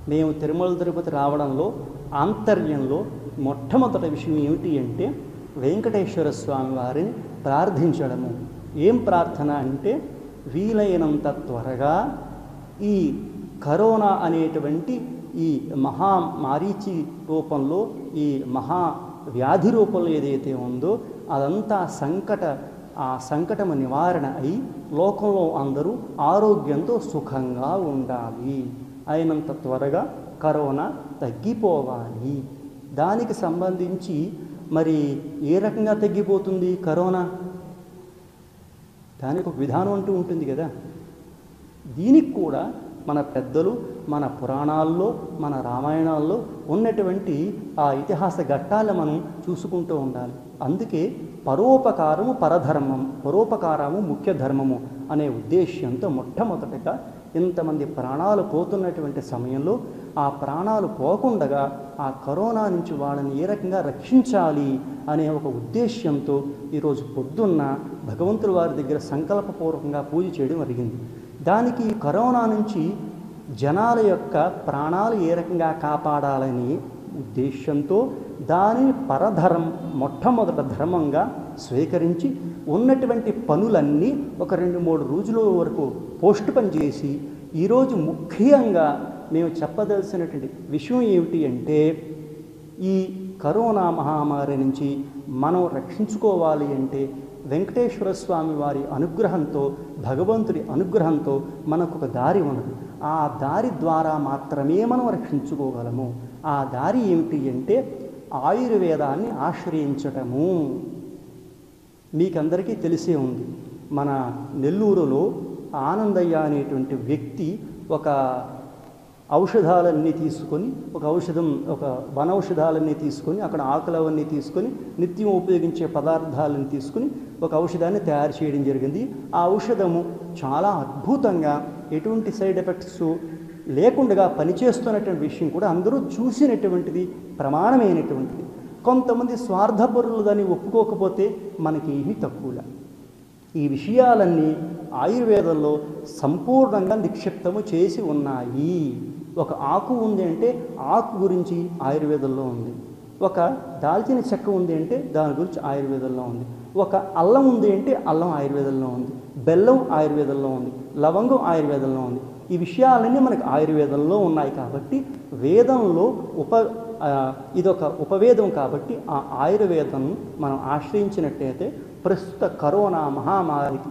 మేము తిరుమల తిరుపతి రావడంలో ఆంతర్యంలో మొట్టమొదటి విషయం ఏమిటి అంటే వెంకటేశ్వర స్వామి వారిని ప్రార్థించడము ఏం ప్రార్థన అంటే వీలైనంత త్వరగా ఈ కరోనా అనేటువంటి ఈ మహా మారీచి రూపంలో ఈ మహా వ్యాధి రూపంలో ఏదైతే ఉందో అదంతా సంకట ఆ సంకటము నివారణ అయి లోకంలో అందరూ ఆరోగ్యంతో సుఖంగా ఉండాలి అయినంత త్వరగా కరోనా తగ్గిపోవాలి దానికి సంబంధించి మరి ఏ రకంగా తగ్గిపోతుంది కరోనా దానికి ఒక విధానం అంటూ ఉంటుంది కదా దీనికి కూడా మన పెద్దలు మన పురాణాల్లో మన రామాయణాల్లో ఉన్నటువంటి ఆ ఇతిహాస ఘట్టాలు మనం చూసుకుంటూ ఉండాలి అందుకే పరోపకారము పరధర్మం పరోపకారము ముఖ్య ధర్మము అనే ఉద్దేశ్యంతో మొట్టమొదటగా ఇంతమంది ప్రాణాలు పోతున్నటువంటి సమయంలో ఆ ప్రాణాలు పోకుండగా ఆ కరోనా నుంచి వాళ్ళని ఏ రకంగా రక్షించాలి అనే ఒక ఉద్దేశ్యంతో ఈరోజు పొద్దున్న భగవంతుడి వారి దగ్గర సంకల్పపూర్వకంగా పూజ చేయడం జరిగింది దానికి కరోనా నుంచి జనాల యొక్క ప్రాణాలు ఏ రకంగా కాపాడాలని ఉద్దేశంతో దానిని పరధర్మం మొట్టమొదట ధర్మంగా స్వీకరించి ఉన్నటువంటి పనులన్నీ ఒక రెండు మూడు రోజుల వరకు పోస్ట్ పని చేసి ఈరోజు ముఖ్యంగా మేము చెప్పదలసినటువంటి విషయం ఏమిటి అంటే ఈ కరోనా మహామారి నుంచి మనం రక్షించుకోవాలి అంటే వెంకటేశ్వర స్వామి వారి అనుగ్రహంతో భగవంతుడి అనుగ్రహంతో మనకు ఒక దారి ఉన్నది ఆ దారి ద్వారా మాత్రమే మనం రక్షించుకోగలము ఆ దారి ఏమిటి అంటే ఆయుర్వేదాన్ని ఆశ్రయించటము మీకందరికీ తెలిసే ఉంది మన నెల్లూరులో ఆనందయ్య అనేటువంటి వ్యక్తి ఒక ఔషధాలన్నీ తీసుకొని ఒక ఔషధం ఒక వనౌషధాలన్నీ తీసుకొని అక్కడ ఆకులవన్నీ తీసుకొని నిత్యం ఉపయోగించే పదార్థాలను తీసుకొని ఒక ఔషధాన్ని తయారు చేయడం జరిగింది ఆ ఔషధము చాలా అద్భుతంగా ఎటువంటి సైడ్ ఎఫెక్ట్స్ లేకుండా పనిచేస్తున్నటువంటి విషయం కూడా అందరూ చూసినటువంటిది ప్రమాణమైనటువంటిది కొంతమంది స్వార్థపరులు దాన్ని ఒప్పుకోకపోతే మనకి ఏమీ తక్కువలా ఈ విషయాలన్నీ ఆయుర్వేదంలో సంపూర్ణంగా నిక్షిప్తము చేసి ఉన్నాయి ఒక ఆకు ఉంది అంటే ఆకు గురించి ఆయుర్వేదంలో ఉంది ఒక దాల్చిన చెక్క ఉంది అంటే దాని గురించి ఆయుర్వేదంలో ఉంది ఒక అల్లం ఉంది అంటే అల్లం ఆయుర్వేదంలో ఉంది బెల్లం ఆయుర్వేదంలో ఉంది లవంగం ఆయుర్వేదంలో ఉంది ఈ విషయాలన్నీ మనకు ఆయుర్వేదంలో ఉన్నాయి కాబట్టి వేదంలో ఉప ఆ, ఇదొక ఉపవేదం కాబట్టి ఆ ఆయుర్వేదం మనం ఆశ్రయించినట్టయితే ప్రస్తుత కరోనా మహామారికి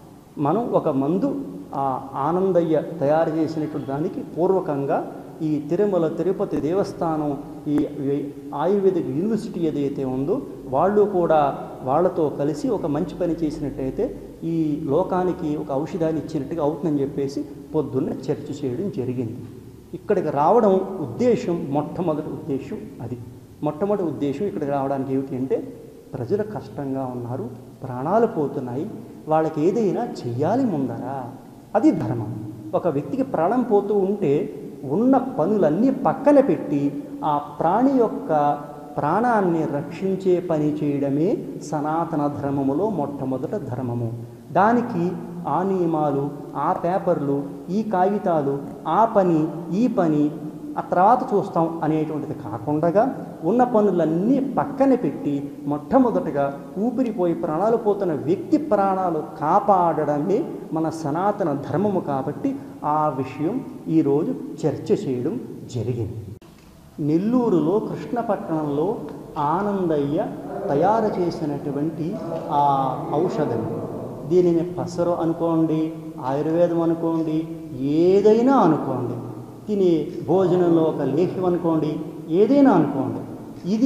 మనం ఒక మందు ఆ ఆనందయ్య తయారు చేసినటువంటి దానికి పూర్వకంగా ఈ తిరుమల తిరుపతి దేవస్థానం ఈ ఈ ఆయుర్వేదిక్ యూనివర్సిటీ ఏదైతే ఉందో వాళ్ళు కూడా వాళ్ళతో కలిసి ఒక మంచి పని చేసినట్టయితే ఈ లోకానికి ఒక ఔషధాన్ని ఇచ్చినట్టుగా అవుతుందని చెప్పేసి పొద్దున్న చర్చ చేయడం జరిగింది ఇక్కడికి రావడం ఉద్దేశం మొట్టమొదటి ఉద్దేశం అది మొట్టమొదటి ఉద్దేశం ఇక్కడికి రావడానికి ఏమిటి అంటే ప్రజలు కష్టంగా ఉన్నారు ప్రాణాలు పోతున్నాయి వాళ్ళకి ఏదైనా చెయ్యాలి ముందరా అది ధర్మం ఒక వ్యక్తికి ప్రాణం పోతూ ఉంటే ఉన్న పనులన్నీ పక్కన పెట్టి ఆ ప్రాణి యొక్క ప్రాణాన్ని రక్షించే పని చేయడమే సనాతన ధర్మములో మొట్టమొదట ధర్మము దానికి ఆ నియమాలు ఆ పేపర్లు ఈ కాగితాలు ఆ పని ఈ పని ఆ తర్వాత చూస్తాం అనేటువంటిది కాకుండా ఉన్న పనులన్నీ పక్కన పెట్టి మొట్టమొదటగా ఊపిరిపోయి ప్రాణాలు పోతున్న వ్యక్తి ప్రాణాలు కాపాడడమే మన సనాతన ధర్మము కాబట్టి ఆ విషయం ఈరోజు చర్చ చేయడం జరిగింది నెల్లూరులో కృష్ణపట్టణంలో ఆనందయ్య తయారు చేసినటువంటి ఆ ఔషధం దీనిని పసరు అనుకోండి ఆయుర్వేదం అనుకోండి ఏదైనా అనుకోండి తినే భోజనంలో ఒక లేహ్యం అనుకోండి ఏదైనా అనుకోండి ఇది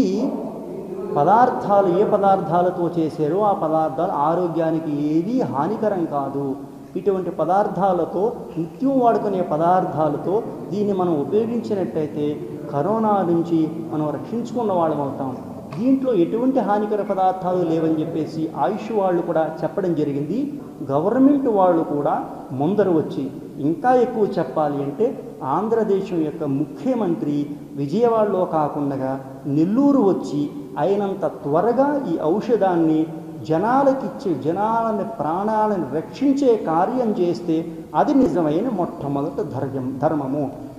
పదార్థాలు ఏ పదార్థాలతో చేశారో ఆ పదార్థాలు ఆరోగ్యానికి ఏవీ హానికరం కాదు ఇటువంటి పదార్థాలతో నిత్యం వాడుకునే పదార్థాలతో దీన్ని మనం ఉపయోగించినట్టయితే కరోనా నుంచి మనం రక్షించుకున్న వాళ్ళం అవుతాం దీంట్లో ఎటువంటి హానికర పదార్థాలు లేవని చెప్పేసి ఆయుష్ వాళ్ళు కూడా చెప్పడం జరిగింది గవర్నమెంట్ వాళ్ళు కూడా ముందర వచ్చి ఇంకా ఎక్కువ చెప్పాలి అంటే ఆంధ్రదేశం యొక్క ముఖ్యమంత్రి విజయవాడలో కాకుండా నెల్లూరు వచ్చి అయినంత త్వరగా ఈ ఔషధాన్ని జనాలకిచ్చే జనాలని ప్రాణాలను రక్షించే కార్యం చేస్తే అది నిజమైన మొట్టమొదటి ధర్మం ధర్మము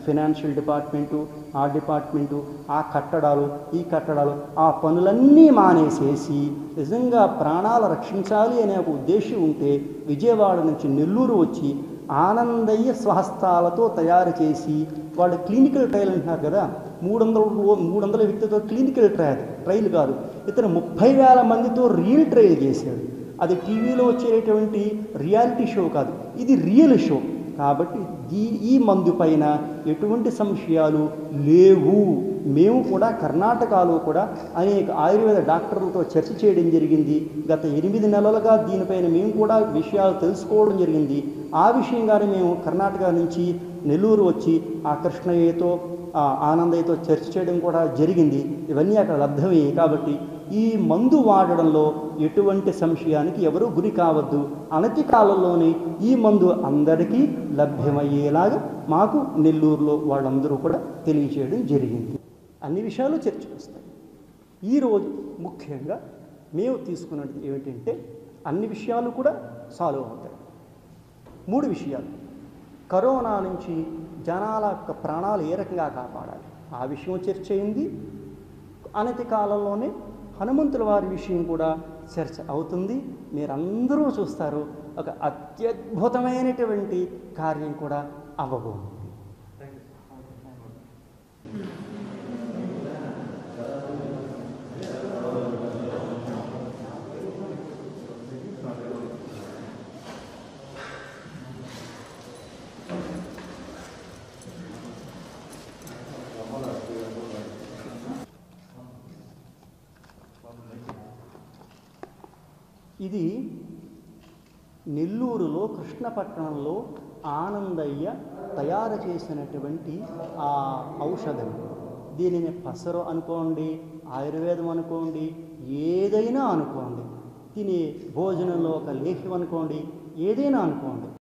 ఫినాన్షియల్ డిపార్ట్మెంటు ఆ డిపార్ట్మెంటు ఆ కట్టడాలు ఈ కట్టడాలు ఆ పనులన్నీ మానేసేసి నిజంగా ప్రాణాలు రక్షించాలి అనే ఒక ఉద్దేశం ఉంటే విజయవాడ నుంచి నెల్లూరు వచ్చి ఆనందయ్య స్వహస్తాలతో తయారు చేసి వాళ్ళు క్లినికల్ ట్రయల్ అంటున్నారు కదా మూడు వందల మూడు వందల వ్యక్తితో క్లినికల్ ట్రయల్ ట్రయల్ కాదు ఇతను ముప్పై వేల మందితో రియల్ ట్రయల్ చేశాడు అది టీవీలో వచ్చేటువంటి రియాలిటీ షో కాదు ఇది రియల్ షో కాబట్టి ఈ ఈ మందు పైన ఎటువంటి సంశయాలు లేవు మేము కూడా కర్ణాటకలో కూడా అనేక ఆయుర్వేద డాక్టర్లతో చర్చ చేయడం జరిగింది గత ఎనిమిది నెలలుగా దీనిపైన మేము కూడా విషయాలు తెలుసుకోవడం జరిగింది ఆ విషయంగానే మేము కర్ణాటక నుంచి నెల్లూరు వచ్చి ఆ కృష్ణయ్యతో ఆ ఆనందయ్యతో చర్చ చేయడం కూడా జరిగింది ఇవన్నీ అక్కడ లబ్ధమయ్యాయి కాబట్టి ఈ మందు వాడడంలో ఎటువంటి సంశయానికి ఎవరూ గురి కావద్దు అనతి కాలంలోనే ఈ మందు అందరికీ లభ్యమయ్యేలాగా మాకు నెల్లూరులో వాళ్ళందరూ కూడా తెలియచేయడం జరిగింది అన్ని విషయాలు చర్చకు వస్తాయి ఈరోజు ముఖ్యంగా మేము తీసుకున్నది ఏమిటంటే అన్ని విషయాలు కూడా సాల్వ్ అవుతాయి మూడు విషయాలు కరోనా నుంచి జనాల యొక్క ప్రాణాలు ఏ రకంగా కాపాడాలి ఆ విషయం చర్చ అయింది అనతి కాలంలోనే హనుమంతుల వారి విషయం కూడా చర్చ అవుతుంది మీరందరూ చూస్తారు ఒక అత్యద్భుతమైనటువంటి కార్యం కూడా అవ్వబోతుంది ఇది నెల్లూరులో కృష్ణపట్టణంలో ఆనందయ్య తయారు చేసినటువంటి ఆ ఔషధం దీనిని పసరు అనుకోండి ఆయుర్వేదం అనుకోండి ఏదైనా అనుకోండి తినే భోజనంలో ఒక లేహ్యం అనుకోండి ఏదైనా అనుకోండి